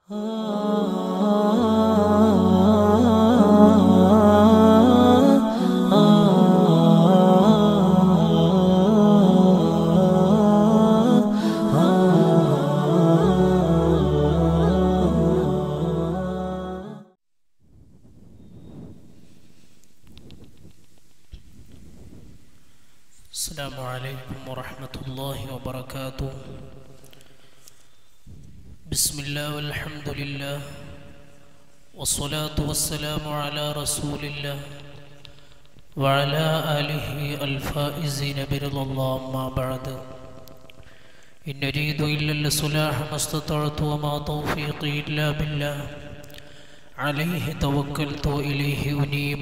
السلام عليكم ورحمة الله وبركاته بسم الله والحمد لله والصلاة والسلام على رسول الله وعلى آله الفائزين برضا الله أما بعد إن أريد إلا الصلاح ما استطعت وما توفيقي إلا بالله عليه توكلت وإليه أنيب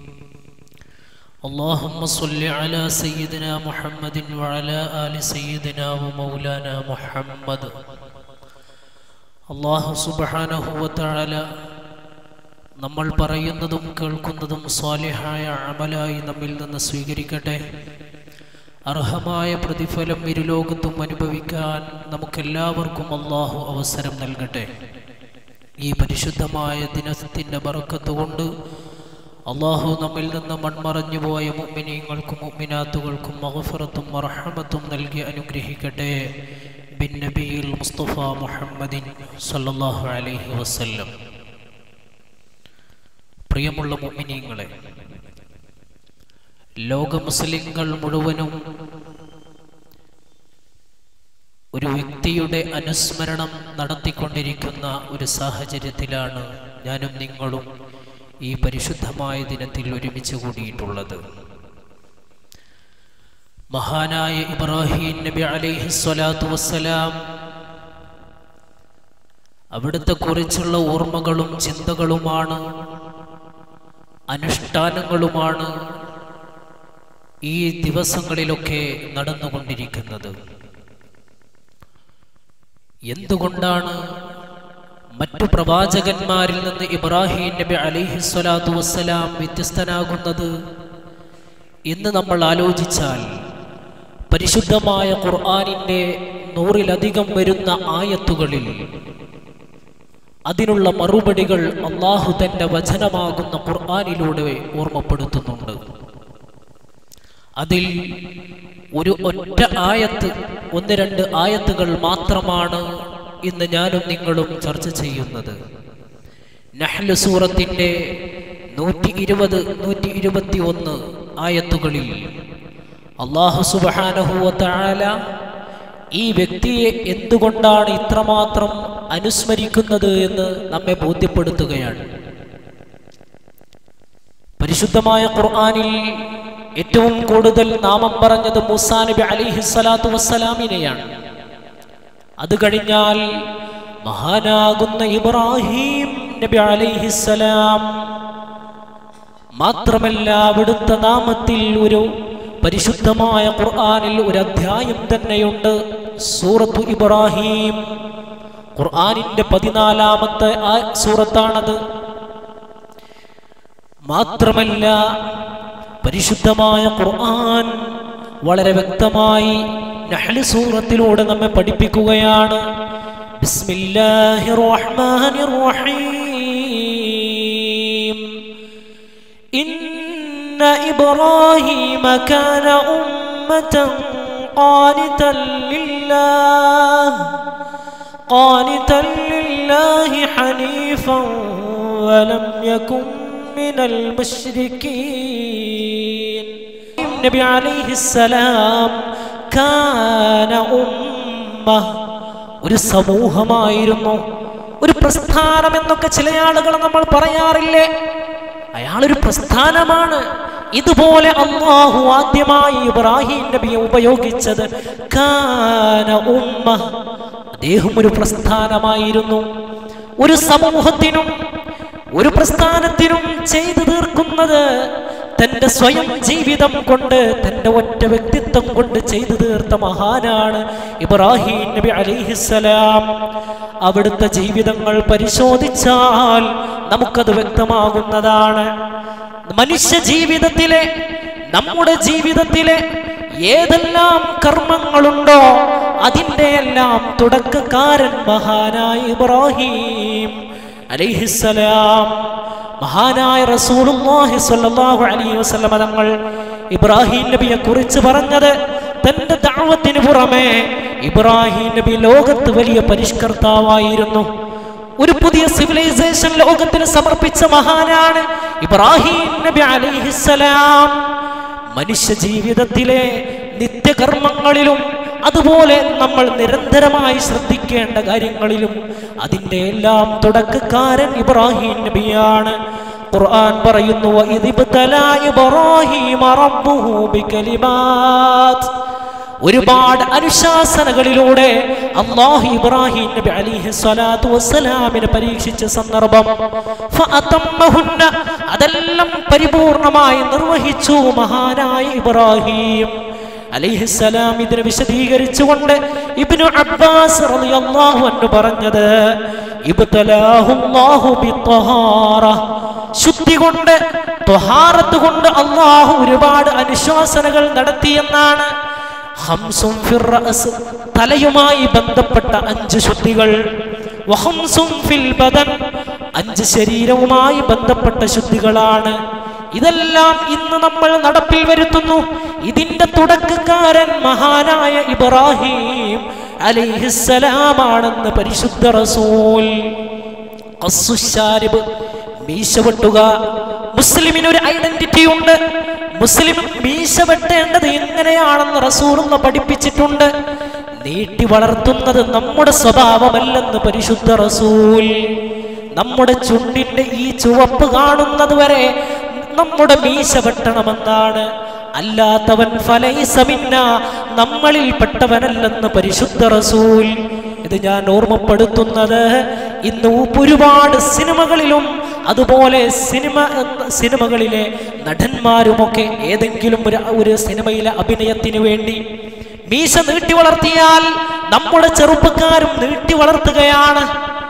اللهم صل على سيدنا محمد وعلى آل سيدنا ومولانا محمد അള്ളാഹു സുബാനഹുവത്താല നമ്മൾ പറയുന്നതും കേൾക്കുന്നതും സ്വാലിഹായ അമലായി നമ്മിൽ നിന്ന് സ്വീകരിക്കട്ടെ അർഹമായ പ്രതിഫലം ഇരുലോകത്തും അനുഭവിക്കാൻ നമുക്കെല്ലാവർക്കും അള്ളാഹു അവസരം നൽകട്ടെ ഈ പരിശുദ്ധമായ ദിനത്തിൻ്റെ ബറക്കത്ത് കൊണ്ട് അള്ളാഹു നമ്മിൽ നിന്ന് മൺമറഞ്ഞു പോയ മുമ്മിനീങ്ങൾക്കും മുമ്മിനാത്തുകൾക്കും മഹഫറത്തും മറഹമത്തും നൽകി അനുഗ്രഹിക്കട്ടെ ബിൻ നബിയിൽ മുസ്തഫ മുഹമ്മദിൻ സല്ലല്ലാഹു അലൈഹി വസല്ലം പ്രിയമുള്ള മുമ്മിനീങ്ങളെ ലോക മുസ്ലിങ്ങൾ മുഴുവനും ഒരു വ്യക്തിയുടെ അനുസ്മരണം നടത്തിക്കൊണ്ടിരിക്കുന്ന ഒരു സാഹചര്യത്തിലാണ് ഞാനും നിങ്ങളും ഈ പരിശുദ്ധമായ ദിനത്തിൽ ഒരുമിച്ച് കൂടിയിട്ടുള്ളത് മഹാനായ ഇബ്രാഹിം നബി അലൈഹി സ്വലാത്തു വസ്സലാം അവിടുത്തെ കുറിച്ചുള്ള ഓർമ്മകളും ചിന്തകളുമാണ് അനുഷ്ഠാനങ്ങളുമാണ് ഈ ദിവസങ്ങളിലൊക്കെ നടന്നുകൊണ്ടിരിക്കുന്നത് എന്തുകൊണ്ടാണ് മറ്റു പ്രവാചകന്മാരിൽ നിന്ന് ഇബ്രാഹിം നബി അലിഹി സ്വലാത്തു വസ്സലാം വ്യത്യസ്തനാകുന്നത് എന്ന് നമ്മൾ ആലോചിച്ചാൽ പരിശുദ്ധമായ ഖുർആാനിൻ്റെ നൂറിലധികം വരുന്ന ആയത്തുകളിൽ അതിനുള്ള മറുപടികൾ അള്ളാഹു തന്റെ വചനമാകുന്ന ഖുർആാനിലൂടെ ഓർമ്മപ്പെടുത്തുന്നുണ്ട് അതിൽ ഒരു ഒറ്റ ആയത്ത് ഒന്ന് രണ്ട് ആയത്തുകൾ മാത്രമാണ് ഇന്ന് ഞാനും നിങ്ങളും ചർച്ച ചെയ്യുന്നത് നഹ്ല് സൂറത്തിന്റെ നൂറ്റി ഇരുപത് നൂറ്റി ഇരുപത്തി ഒന്ന് ആയത്തുകളിൽ അള്ളാഹു സുബാനഹുവല ഈ വ്യക്തിയെ എന്തുകൊണ്ടാണ് ഇത്രമാത്രം അനുസ്മരിക്കുന്നത് എന്ന് നമ്മെ ബോധ്യപ്പെടുത്തുകയാണ് പരിശുദ്ധമായ ഖുർആാനിൽ ഏറ്റവും കൂടുതൽ നാമം പറഞ്ഞത് മുസാ നബി അലിഹി സ്വലാത്തു വസ്സലാമിനെയാണ് അത് കഴിഞ്ഞാൽ മഹാനാകുന്ന ഇബ്രാഹിം നബി അലൈഹിസ്സലാം മാത്രമല്ല അവിടുത്തെ നാമത്തിൽ ഒരു പരിശുദ്ധമായ ഖുർആനിൽ ഒരു അധ്യായം തന്നെയുണ്ട് സൂറത്തു ഇബ്രാഹിം ഖുർആനിന്റെ പതിനാലാമത്തെ ആ സൂറത്താണത് മാത്രമല്ല പരിശുദ്ധമായ ഖുർആൻ വളരെ വ്യക്തമായി നഹ്ല് സൂറത്തിലൂടെ നമ്മെ പഠിപ്പിക്കുകയാണ് ബിസ്മില്ലാഹിർ റഹ്മാനിർ റഹീം ഇന്ന ഇബ്രാഹീമ കാന ഉമ്മതൻ قانتا لله قانتا لله حنيفا ولم يكن من المشركين النبي عليه السلام കാന ഉമ്മ ഒരു സമൂഹമായിരുന്നു ഒരു പ്രസ്ഥാനം എന്നൊക്കെ ചില ആളുകൾ നമ്മൾ പറയാറില്ലേ അയാളൊരു പ്രസ്ഥാനമാണ് ഇതുപോലെ അള്ളാഹു ആദ്യമായി ഇബ്രാഹിം നബിയെ ഉപയോഗിച്ചത് കാന ഉമ്മ അദ്ദേഹം ഒരു പ്രസ്ഥാനമായിരുന്നു ഒരു സമൂഹത്തിനും ഒരു പ്രസ്ഥാനത്തിനും ചെയ്തു തീർക്കുന്നത് തന്റെ സ്വയം ജീവിതം കൊണ്ട് തന്റെ ഒറ്റ വ്യക്തിത്വം കൊണ്ട് ചെയ്തു തീർത്ത മഹാനാണ് ഇബ്രാഹിം നബി അലിഹിസലാം അവിടുത്തെ ജീവിതങ്ങൾ പരിശോധിച്ചാൽ നമുക്കത് വ്യക്തമാകുന്നതാണ് മനുഷ്യ ജീവിതത്തിലെ നമ്മുടെ ജീവിതത്തിലെ ഏതെല്ലാം കർമ്മങ്ങളുണ്ടോ അതിൻ്റെ എല്ലാം തുടക്കക്കാരൻ മഹാനായ ഇബ്രാഹിം അലൈഹിസ്സലാം മഹാനായ റസൂലുള്ളാഹി സ്വല്ലല്ലാഹു അലൈഹി വസല്ലമ തങ്ങൾ ഇബ്രാഹിം നബിയെ കുറിച്ച് പറഞ്ഞത് തന്റെ ദഅവത്തിന് പുറമെ ഇബ്രാഹിം നബി ലോകത്ത് വലിയ പരിഷ്കർത്താവായിരുന്നു ഒരു പുതിയ സിവിലൈസേഷൻ ലോകത്തിന് സമർപ്പിച്ച മഹാനാണ് ഇബ്രാഹിം നബി അലൈഹിസ്സലാം മനുഷ്യ ജീവിതത്തിലെ നിത്യകർമ്മങ്ങളിലും അതുപോലെ നമ്മൾ നിരന്തരമായി ശ്രദ്ധിക്കേണ്ട കാര്യങ്ങളിലും അതിൻ്റെ എല്ലാം തുടക്കക്കാരൻ ഇബ്രാഹിം നബിയാണ് ഖുർആൻ പറയുന്നു "വഇദ് ഇബ്തലാ ഇബ്രാഹീമ റബ്ബുഹു ബികലിമാത്ത് ഒരുപാട് അനുശാസനകളിലൂടെ അള്ളാഹു ഇബ്രാഹിം നബി അലിഹി സ്വലാത്തു വസ്സലാമിനെ പരീക്ഷിച്ച സന്ദർഭം ഫഅതമ്മഹുന്ന അതെല്ലാം പരിപൂർണമായി നിർവഹിച്ചു മഹാനായ ഇബ്രാഹിം അലിഹിസ്സലാം ഇതിനെ വിശദീകരിച്ചുകൊണ്ട് ഇബ്നു അബ്ബാസ് റളിയല്ലാഹു അൻഹു പറഞ്ഞത് ഇബ്തലാഹു അല്ലാഹു ബിത്തഹാറ ശുദ്ധി കൊണ്ട് ത്വഹാറത്ത് കൊണ്ട് അള്ളാഹു ഒരുപാട് അനുശാസനകൾ നടത്തിയെന്നാണ് ഹംസും ഫിർ റഅസ് തലയുമായി ബന്ധപ്പെട്ട അഞ്ച് ശുദ്ധികൾ വഹംസും ഫിൽ ബദൻ അഞ്ച് ശരീരവുമായി ബന്ധപ്പെട്ട ശുദ്ധികളാണ് ഇതെല്ലാം ഇന്ന് നമ്മൾ നടപ്പിൽ വരുത്തുന്നു ഇതിന്റെ തുടക്കക്കാരൻ മഹാനായ ഇബ്രാഹിം അലിഹിസ്സലാമാണെന്ന് പരിശുദ്ധ റസൂൽ ഖസ്സുശാരിബ് മീശ വെട്ടുക മുസ്ലിമിന് ഒരു ഐഡന്റിറ്റി ഉണ്ട് മുസ്ലിം മീശ വെട്ടേണ്ടത് എങ്ങനെയാണെന്ന് റസൂറുന്ന പഠിപ്പിച്ചിട്ടുണ്ട് നീട്ടി വളർത്തുന്നത് നമ്മുടെ സ്വഭാവമല്ലെന്ന് പരിശുദ്ധ റസൂൽ നമ്മുടെ ചുണ്ടിന്റെ ഈ ചുവപ്പ് കാണുന്നത് വരെ നമ്മുടെ മീശ വെട്ടണമെന്നാണ് അല്ലാത്തവൻ ഫലൈസമിന്ന നമ്മളിൽ പെട്ടവനല്ലെന്ന് പരിശുദ്ധ റസൂൽ ഇത് ഞാൻ ഓർമ്മപ്പെടുത്തുന്നത് ഇന്ന് ഒരുപാട് സിനിമകളിലും അതുപോലെ സിനിമ സിനിമകളിലെ നടന്മാരുമൊക്കെ ഏതെങ്കിലും ഒരു ഒരു സിനിമയിലെ അഭിനയത്തിന് വേണ്ടി മീശ നീട്ടി വളർത്തിയാൽ നമ്മുടെ ചെറുപ്പക്കാരും നീട്ടി വളർത്തുകയാണ്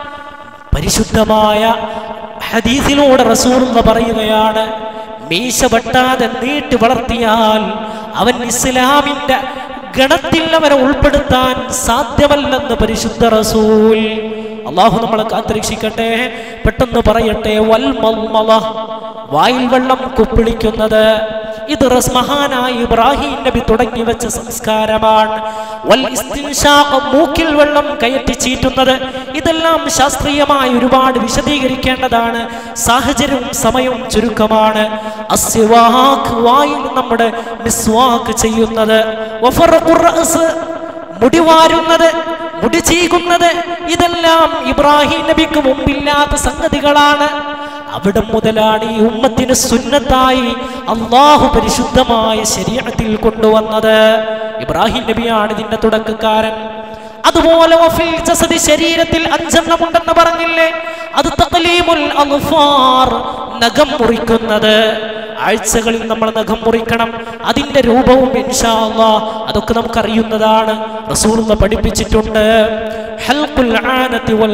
പരിശുദ്ധമായ ഹദീസിലൂടെ റസൂൽ എന്ന് പറയുകയാണ് മീശ വെട്ടാതെ നീട്ടി വളർത്തിയാൽ അവൻ ഇസ്ലാമിന്റെ ഗണത്തിൽ അവനെ ഉൾപ്പെടുത്താൻ സാധ്യമല്ലെന്ന് പരിശുദ്ധ റസൂൽ അള്ളാഹു നമ്മളെ കാത്തിരക്ഷിക്കട്ടെ പെട്ടെന്ന് പറയട്ടെ വൽമൽമല വായിൽ വെള്ളം കുപ്പിളിക്കുന്നത് ഇത് റസ് മഹാനായ ഇബ്രാഹിം നബി തുടങ്ങി വെച്ച സംസ്കാരമാണ് വൽ ഇസ്തിൻഷാഖ് മൂക്കിൽ വെള്ളം കയറ്റി ചീറ്റുന്നത് ഇതെല്ലാം ശാസ്ത്രീയമായി ഒരുപാട് വിശദീകരിക്കേണ്ടതാണ് സാഹചര്യവും സമയവും ചുരുക്കമാണ് അസ്വാഖ് വായിൽ നമ്മുടെ മിസ്വാക്ക് ചെയ്യുന്നത് വഫറഖുർ റഅസ് മുടി വാരുന്നത് മുടി ചീകുന്നത് ഇതെല്ലാം ഇബ്രാഹിം നബിക്ക് മുമ്പില്ലാത്ത സംഗതികളാണ് അവിടെ മുതലാണ് ഈ ഉമ്മത്തിന് സുന്നത്തായി അള്ളാഹു പരിശുദ്ധമായ ശരീരത്തിൽ കൊണ്ടുവന്നത് ഇബ്രാഹിം നബിയാണ് ഇതിന്റെ തുടക്കക്കാരൻ അതുപോലെ വഫിൽ ജസദി ശരീരത്തിൽ അഞ്ചെണ്ണം ഉണ്ടെന്ന് പറഞ്ഞില്ലേ അത് തഖലീമുൽ അൽഫാർ നഖം മുറിക്കുന്നത് ആഴ്ചകളിൽ നമ്മൾ നഖം മുറിക്കണം അതിന്റെ രൂപവും ഇൻഷാ അല്ലാ അതൊക്കെ നമുക്ക് അറിയുന്നതാണ് റസൂലുള്ള പഠിപ്പിച്ചിട്ടുണ്ട് ഹൽഖുൽ ആനതി വൽ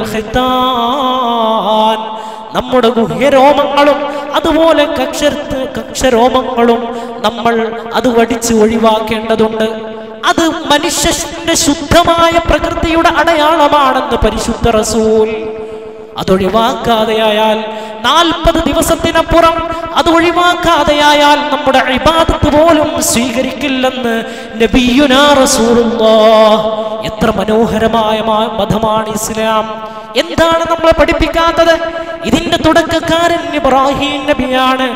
ഖിതാൻ നമ്മുടെ ഗുഹ്യരോമങ്ങളും അതുപോലെ കക്ഷ കക്ഷരോമങ്ങളും നമ്മൾ അത് വടിച്ച് ഒഴിവാക്കേണ്ടതുണ്ട് അത് മനുഷ്യന്റെ ശുദ്ധമായ പ്രകൃതിയുടെ അടയാളമാണെന്ന് പരിശുദ്ധ റസൂൽ അതൊഴിവാക്കാതെയായാൽ നാൽപ്പത് ദിവസത്തിനപ്പുറം അത് ഒഴിവാക്കാതെയായാൽ നമ്മുടെ ഇബാദത്ത് പോലും സ്വീകരിക്കില്ലെന്ന് നബിയുനാ റസൂലുള്ളാഹ് എത്ര മനോഹരമായ മാ- മതമാണ് ഇസ്ലാം എന്താണ് നമ്മളെ പഠിപ്പിക്കാത്തത് ഇതിന്റെ തുടക്കക്കാരൻ ഇബ്രാഹിം നബിയാണ്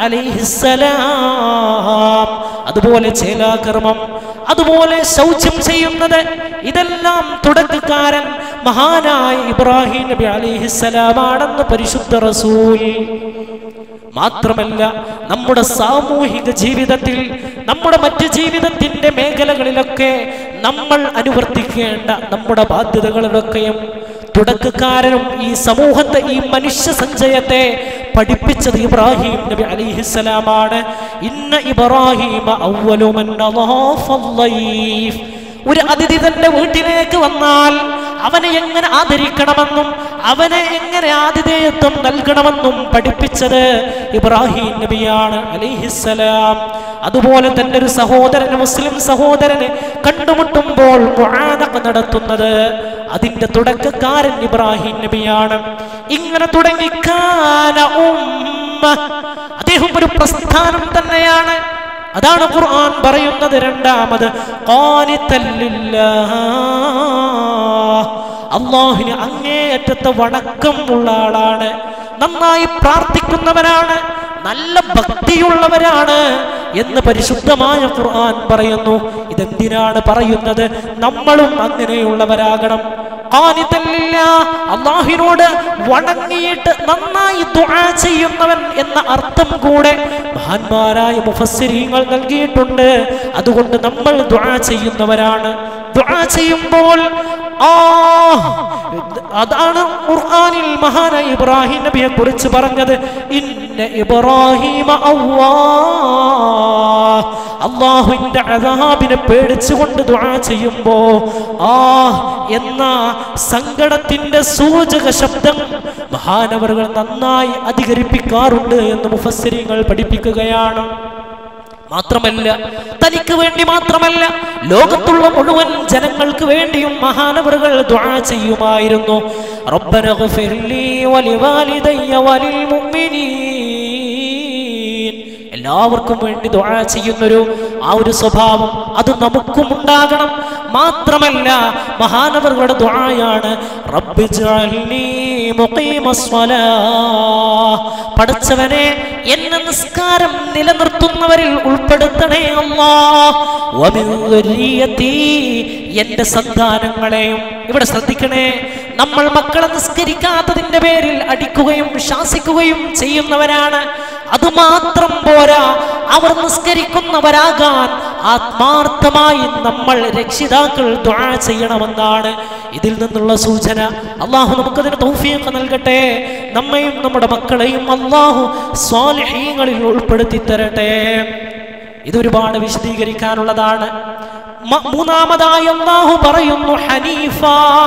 അലൈഹിസ്സലാം അതുപോലെ ചേലാകർമ്മം അതുപോലെ ശൗചം ചെയ്യുന്നത് ഇതെല്ലാം തുടക്കക്കാരൻ മഹാനായ ഇബ്രാഹിം നബി അലൈഹിസ്സലാമാണെന്ന് പരിശുദ്ധ റസൂൽ മാത്രമല്ല നമ്മുടെ സാമൂഹിക ജീവിതത്തിൽ നമ്മുടെ മറ്റ് ജീവിതത്തിന്റെ മേഖലകളിലൊക്കെ നമ്മൾ അനുവർത്തിക്കേണ്ട നമ്മുടെ ബാധ്യതകളിലൊക്കെയും തുടക്കക്കാരനും ഈ സമൂഹത്തെ ഈ മനുഷ്യ സഞ്ചയത്തെ പഠിപ്പിച്ചത് ഇബ്രാഹിം നബി അലിഹിസ്സലാമാണ് ഇന്ന ഇബ്രാഹിമ അവ്വലു മൻ അളാഫ അല്ലൈഫ്. ഒരു അതിഥി തന്റെ വീട്ടിലേക്ക് വന്നാൽ അവനെ എങ്ങനെ ആദരിക്കണമെന്നും അവനെ എങ്ങനെ ആതിഥേയത്വം നൽകണമെന്നും പഠിപ്പിച്ചത് ഇബ്രാഹിം നബിയാണ് അലിഹിസലാം അതുപോലെ തന്നെ ഒരു സഹോദരന് മുസ്ലിം സഹോദരന് കണ്ടുമുട്ടുമ്പോൾ മുആനഖ നടത്തുന്നത് അതിന്റെ തുടക്കക്കാരൻ ഇബ്രാഹിം നബിയാണ് ഇങ്ങനെ തുടങ്ങി കാന ഉമ്മ അദ്ദേഹം ഒരു പ്രസ്ഥാനം തന്നെയാണ് അതാണ് ഖുർആൻ പറയുന്നത് രണ്ടാമത് അള്ളാഹിന് അങ്ങേയറ്റത്തെ വണക്കം ഉള്ള ആളാണ് നന്നായി പ്രാർത്ഥിക്കുന്നവരാണ് നല്ല ഭക്തിയുള്ളവരാണ് എന്ന് പരിശുദ്ധമായ ഖുർആൻ പറയുന്നു ഇതെന്തിനാണ് പറയുന്നത് നമ്മളും അങ്ങനെയുള്ളവരാകണം ഖാനിതല്ലില്ല അള്ളാഹിനോട് വണങ്ങിയിട്ട് നന്നായി ദുആ ചെയ്യുന്നവൻ എന്ന അർത്ഥം കൂടെ മഹാന്മാരായ മുഫസ്സിരീങ്ങൾ നൽകിയിട്ടുണ്ട് അതുകൊണ്ട് നമ്മൾ ദുആ ചെയ്യുന്നവരാണ് ദുആ ചെയ്യുമ്പോൾ ആ അതാണ് ഖുർആനിൽ മഹാനായ ഇബ്രാഹിം നബിയെ കുറിച്ച് പറഞ്ഞത് ഇന്ന ഇബ്രാഹിമ അള്ളാഹുവിന്റെ അതാബിനെ പേടിച്ചുകൊണ്ട് ദുആ ചെയ്യുമ്പോ ആ എന്ന സങ്കടത്തിന്റെ സൂചക ശബ്ദം മഹാനവറുകൾ നന്നായി അധികരിപ്പിക്കാറുണ്ട് എന്ന് മുഫസ്സിരിങ്ങൾ പഠിപ്പിക്കുകയാണ് മാത്രമല്ല തനിക്ക് വേണ്ടി മാത്രമല്ല ലോകത്തുള്ള മുഴുവൻ ജനങ്ങൾക്ക് വേണ്ടിയും മഹാനവറുകൾ ദുആ ചെയ്യുമായിരുന്നു റബ്ബന ഗ്ഫിർലി വലിവാലിദയ്യ വലിൽ മുഅ്മിനീൻ എല്ലാവർക്കും വേണ്ടി ദുആ ചെയ്യുന്നൊരു ആ ഒരു സ്വഭാവം അത് നമുക്കും ഉണ്ടാകണം മാത്രമല്ല മഹാനവറുകളുടെ ദുആയാണ് റബ്ബി ജഅൽനി മുഖീമസ്സലാ പടച്ചവനെ എന്നെ നിസ്കാരം നിലനിർത്തുന്നവരിൽ ഉൾപ്പെടുത്തണേ അല്ലാ വമിൻ ദുർരിയതി എന്റെ സന്താനങ്ങളെയും ഇവിടെ ശ്രദ്ധിക്കണേ നമ്മൾ മക്കളെ നിസ്കരിക്കാത്തതിന്റെ പേരിൽ അടിക്കുകയും ശാസിക്കുകയും ചെയ്യുന്നവരാണ് അതുമാത്രം പോരാ അവർ നിസ്കരിക്കുന്നവരാകാൻ ആത്മാർത്ഥമായി നമ്മൾ രക്ഷിതാക്കൾ ദുആ ചെയ്യണമെന്നാണ് ഇതിൽ നിന്നുള്ള സൂചന അള്ളാഹു നമുക്കതിന് തൗഫീഖ് നൽകട്ടെ നമ്മയും നമ്മുടെ മക്കളെയും അള്ളാഹു സ്വാലിഹീങ്ങളിൽ ഉൾപ്പെടുത്തി തരട്ടെ ഇതൊരുപാട് വിശദീകരിക്കാനുള്ളതാണ് മ- മൂന്നാമതായി അള്ളാഹു പറയുന്നു ഹനീഫ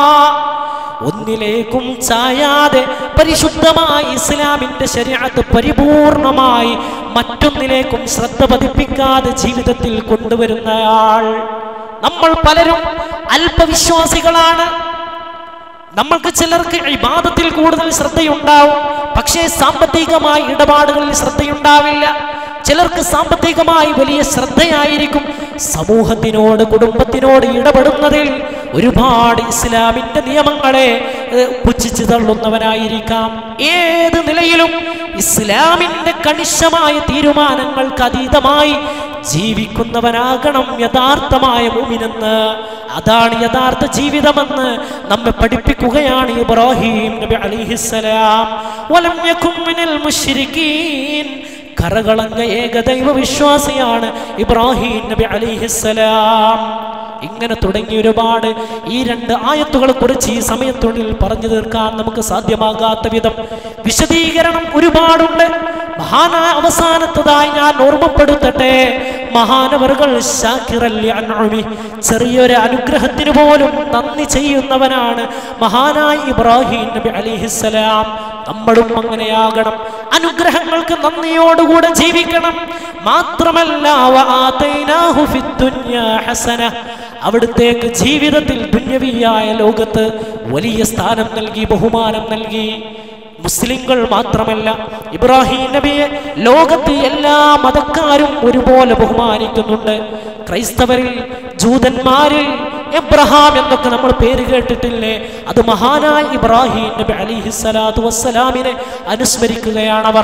ഒന്നിലേക്കും ചായാതെ പരിശുദ്ധമായി ഇസ്ലാമിന്റെ ശരീരത്ത് പരിപൂർണമായി മറ്റൊന്നിലേക്കും ശ്രദ്ധ പതിപ്പിക്കാതെ ജീവിതത്തിൽ കൊണ്ടുവരുന്നയാൾ നമ്മൾ പലരും അല്പവിശ്വാസികളാണ് നമ്മൾക്ക് ചിലർക്ക് ഇബാദത്തിൽ കൂടുതൽ ശ്രദ്ധയുണ്ടാവും പക്ഷേ സാമ്പത്തികമായി ഇടപാടുകളിൽ ശ്രദ്ധയുണ്ടാവില്ല ചിലർക്ക് സാമ്പത്തികമായി വലിയ ശ്രദ്ധയായിരിക്കും സമൂഹത്തിനോട് കുടുംബത്തിനോട് ഇടപെടുന്നതിൽ ഒരുപാട് ഇസ്ലാമിന്റെ നിയമങ്ങളെ ഏഹ്, പുച്ഛിച്ചു തള്ളുന്നവനായിരിക്കാം ഏത് നിലയിലും ഇസ്ലാമിന്റെ കണിശമായ തീരുമാനങ്ങൾക്ക് അതീതമായി ജീവിക്കുന്നവനാകണം യഥാർത്ഥമായ മുമിനെന്ന് അതാണ് യഥാർത്ഥ ജീവിതമെന്ന് നമ്മെ പഠിപ്പിക്കുകയാണ് ഇബ്രാഹിം നബി അലിഹിസ്സലാം വലം യകും മിനൽ മുശ്രിക്കീൻ കറകളഞ്ഞ ഏകദൈവ വിശ്വാസിയാണ് ഇബ്രാഹിം നബി അലിഹിസ്സലാം ഇങ്ങനെ തുടങ്ങി ഒരുപാട് ഈ രണ്ട് ആയത്തുകളെ കുറിച്ച് ഈ സമയത്തുള്ളിൽ പറഞ്ഞു തീർക്കാൻ നമുക്ക് സാധ്യമാകാത്ത വിധം വിശദീകരണം ഒരുപാടുണ്ട് മഹാനായ അവസാനത്തതായി ഞാൻ ഓർമ്മപ്പെടുത്തട്ടെ മഹാനവറുകൾ ശാക്കിറല്ലി അൻഉമി ചെറിയൊരു അനുഗ്രഹത്തിന് പോലും നന്ദി ചെയ്യുന്നവനാണ് മഹാനായ ഇബ്രാഹിം നബി അലിഹിസ്സലാം നമ്മളും അങ്ങനെയാകണം അനുഗ്രഹങ്ങൾക്ക് നന്ദിയോടുകൂടെ ജീവിക്കണം മാത്രമല്ല വആതൈനാഹു ഫിദ്ദുന്യാ ഹസന അവിടുത്തേക്ക് ജീവിതത്തിൽ പുണ്യവിയായ ലോകത്ത് വലിയ സ്ഥാനം നൽകി ബഹുമാനം നൽകി മുസ്ലിങ്ങൾ മാത്രമല്ല ഇബ്രാഹിം നബിയെ ലോകത്ത് എല്ലാ മതക്കാരും ഒരുപോലെ ബഹുമാനിക്കുന്നുണ്ട് ക്രൈസ്തവരിൽ ജൂതന്മാരിൽ എബ്രഹാം എന്നൊക്കെ നമ്മൾ പേര് കേട്ടിട്ടില്ലേ അത് മഹാനായ ഇബ്രാഹിം നബി അലിഹി സ്വലാത്തു വസ്സലാമിനെ അനുസ്മരിക്കുകയാണവർ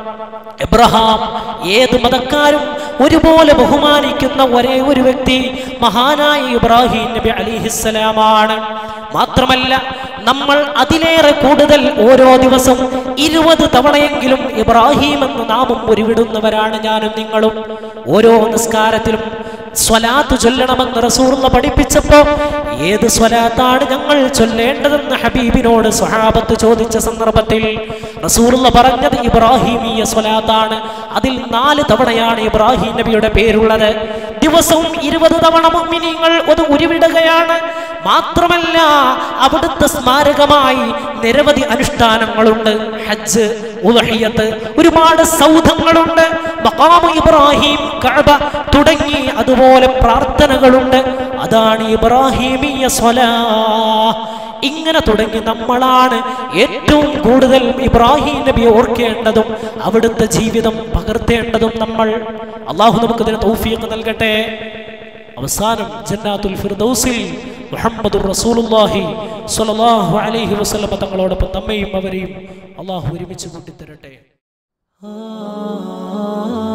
എബ്രഹാം ഏത് മതക്കാരും ഒരുപോലെ ബഹുമാനിക്കുന്ന ഒരേ ഒരു വ്യക്തി മഹാനായ ഇബ്രാഹിം നബി അലിഹിസ്സലാമാണ് മാത്രമല്ല നമ്മൾ അതിലേറെ കൂടുതൽ ഓരോ ദിവസം ഇരുപത് തവണയെങ്കിലും ഇബ്രാഹിം എന്ന നാമം ഉരുവിടുന്നവരാണ് ഞാനും നിങ്ങളും ഓരോ നിസ്കാരത്തിലും സ്വലാത്ത് ചൊല്ലണമെന്ന് റസൂർന്ന് പഠിപ്പിച്ചപ്പോ ഏത് സ്വലാത്താണ് ഞങ്ങൾ ചൊല്ലേണ്ടതെന്ന് ഹബീബിനോട് സ്വഹാബത്ത് ചോദിച്ച സന്ദർഭത്തിൽ റസൂർന്ന് പറഞ്ഞത് ഇബ്രാഹിമീയ സ്വലാത്താണ് അതിൽ നാല് തവണയാണ് ഇബ്രാഹിം നബിയുടെ പേരുള്ളത് ദിവസവും ഇരുപത് തവണ മുഅ്മിനീങ്ങൾ അത് ഉരുവിടുകയാണ് മാത്രമല്ല അവിടുത്തെ സ്മാരകമായി നിരവധി അനുഷ്ഠാനങ്ങളുണ്ട് ഹജ്ജ് ഉദഹിയത്ത് ഒരുപാട് സൗധങ്ങളുണ്ട് മഖാമു ഇബ്രാഹിം കഅബ തുടങ്ങി അതുപോലെ പ്രാർത്ഥനകളുണ്ട് അതാണ് ഇബ്രാഹിമീയ സ്വലാ ഇങ്ങനെ തുടങ്ങി നമ്മളാണ് ഏറ്റവും കൂടുതൽ ഇബ്രാഹിം നബി ഓർക്കേണ്ടതും അവിടുത്തെ ജീവിതം പകർത്തേണ്ടതും നമ്മൾ അള്ളാഹു നമുക്കതിന് തൗഫീഖ് നൽകട്ടെ അവസാനം ജന്നാത്തുൽ ഫിർദൗസിൽ മുഹമ്മദ് റസൂലുള്ളാഹി സ്വല്ലല്ലാഹു അലൈഹി വസല്ലം തങ്ങളോടൊപ്പം നമ്മയും അവരെയും അള്ളാഹു ഒരുമിച്ച് കൂട്ടിത്തരട്ടെ ആ